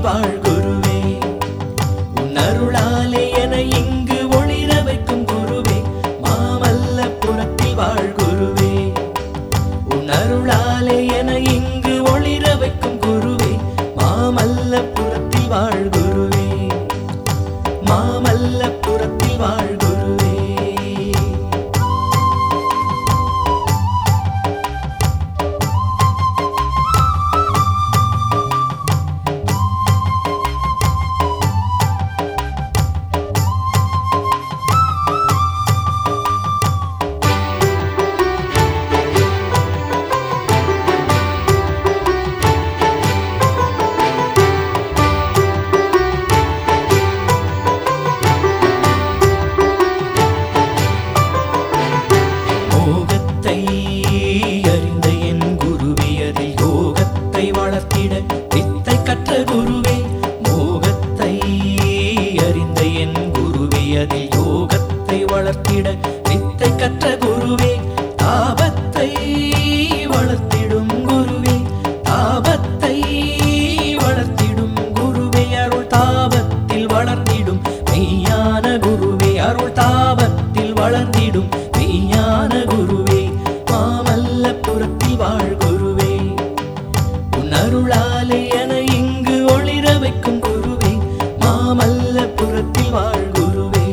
வாழ் குருவே உன் அருளாலே என இங்கு ஒளிர வைக்கும் குருவே மாமல்லபுரத்தில் வாழ் குருவே உன் அருளாலே என இங்கு ஒளிர வைக்கும் குருவே மாமல்லபுரத்தில் வாழ் குருவே மாமல்லபுரத்தில் வாழ் குருவே மோகத்தை அறிந்த என் குருவே அதில் யோகத்தை வளர்த்திட வித்தை கற்ற குருவே மோகத்தை அறிந்த என் குருவே அதில் யோகத்தை வளர்த்திட வித்தை கற்ற குருவே தாபத்தை வளர்த்திடும் குருவே தாபத்தை வளர்த்திடும் குருவே அருள் தாபத்தில் வளர்ந்திடும் மெய்யான குருவே அருள் தாபத்தில் வளர்ந்திடும் மெய்யான குருவே மாமல்லபுரத்தில் வாழ் குருவே உன் அருளாலே என இங்கு ஒளிர வைக்கும் குருவே மாமல்லபுரத்தில் வாழ் குருவே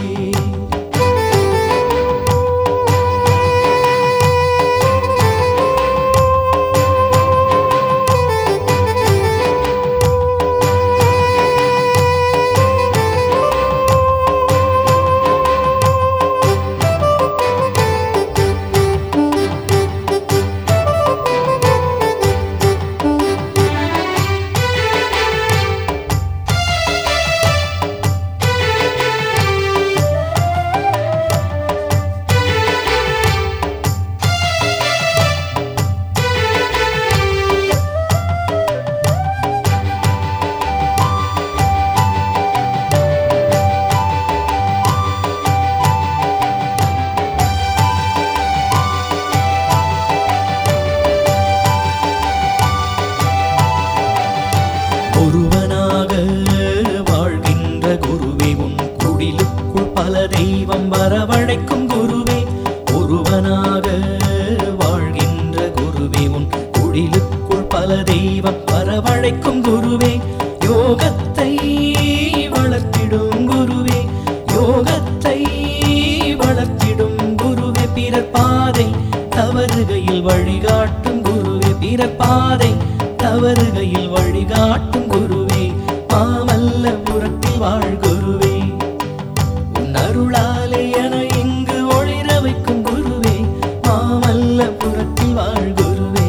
ஒருவனாக வாழ்கின்ற குருவே உன் குடிலுக்குள் பல தெய்வம் வரவழைக்கும் குருவே ஒருவனாக வாழ்கின்ற குருவே உன் குடிலுக்குள் பல தெய்வம் வரவழைக்கும் குருவே யோகத்தை வளர்த்திடும் குருவே யோகத்தை வளர்த்திடும் குருவே பிறர் பாதை தவறுகையில் வழிகாட்டும் குருவே பிறர் பாதை தவறுகையில் வழிகாட்டும் குருவே மாமல்லபுரத்தில் வாழ் குருவே உன் அருளாலே என இங்கு ஒளிர வைக்கும் குருவே மாமல்லபுரத்தில் வாழ் குருவே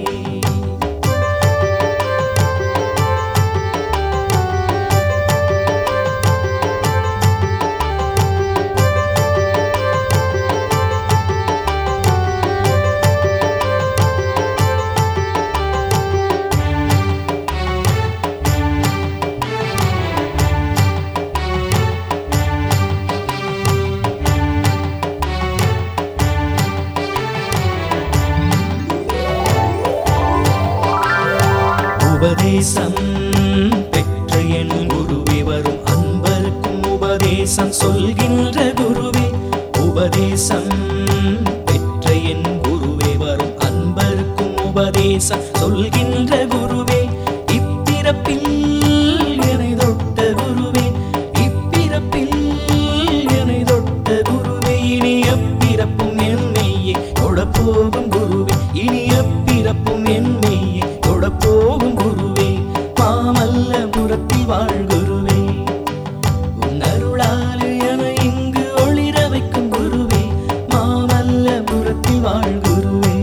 உபதேசம் பெற்ற என் குருவே வரும் அன்பருக்கும் உபதேசம் சொல்கின்ற குருவே உபதேசம் பெற்ற என் குருவே வரும் அன்பருக்கும் உபதேசம் சொல்கின்ற குருவே இப்பிறப்பில் என்னை தொட்ட குருவே இப்பிறப்பில் என்னை தொட்ட குருவே இனி எப்பிறப்பும் என் மெய்யை தொடப்போகும் குருவே இனி எப்பிறப்பும் என் மெய்யை தொடப்போகும் குருவே மாமல்லபுரத்தில் வாழ் குருவே உன் அருளாலே என இங்கு ஒளிர வைக்கும் குருவே மாமல்லபுரத்தில் வாழ் குருவே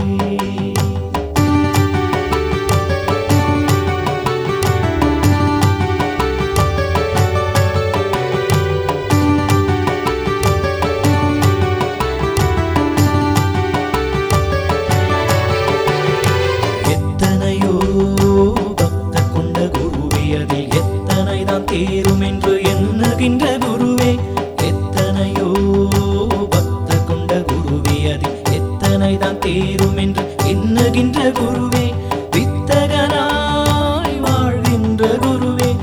எத்தனையோ பக்த கொண்ட குருவே அதில் எத்தனை தான் தேரும் என்று எண்ணுகின்ற குருவே எத்தனையோ பக்த கொண்ட குருவே அதில் எத்தனை தான் தேரும் என்று எண்ணுகின்ற குருவே வித்தகனாய் வாழ்கின்ற குருவே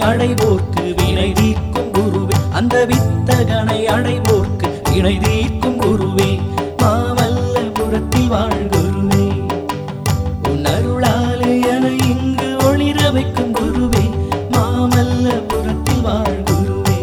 அடைவோர்க்கு வினை தீர்க்கும் குருவே அந்த வித்தகனை அடைவோர்க்கு வினை தீர்க்கும் குருவே மாமல்லபுரத்தில் வாழ் குருவே உன் அருளாலே என இங்கு ஒளிர வைக்கும் குருவே மாமல்லபுரத்தில் வாழ் குருவே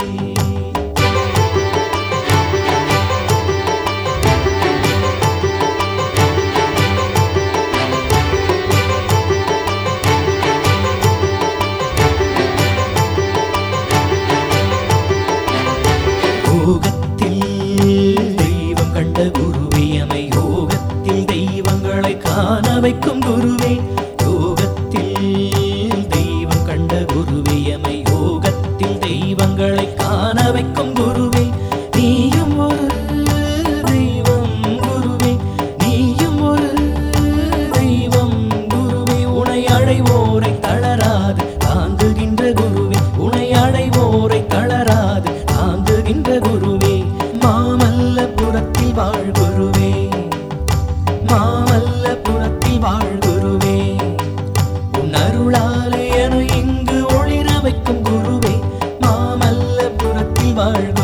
யோகத்தில் தெய்வம் கண்ட குருவே அமை யோகத்தில் தெய்வங்களை காண வைக்கும் குருவே யோகத்தில் தெய்வம் கண்ட குருவே அமை யோகத்தில் தெய்வங்களை காண வைக்கும் குருவே நீயும் ஒரு தெய்வம் குருவே நீயும் ஒரு தெய்வம் குருவே உனை அடைவோரை தளராது தாங்குகின்ற குருவே உனை அடைவோரை தளராது தாங்குகின்ற குருவே மாமல்லபுரத்தில் வாழ் குருவே மாமல்லபுரத்தில் வாழ் குருவே உன் அருளாலே என இங்கு ஒளிர வைக்கும் குருவே மாமல்லபுரத்தில் வாழ்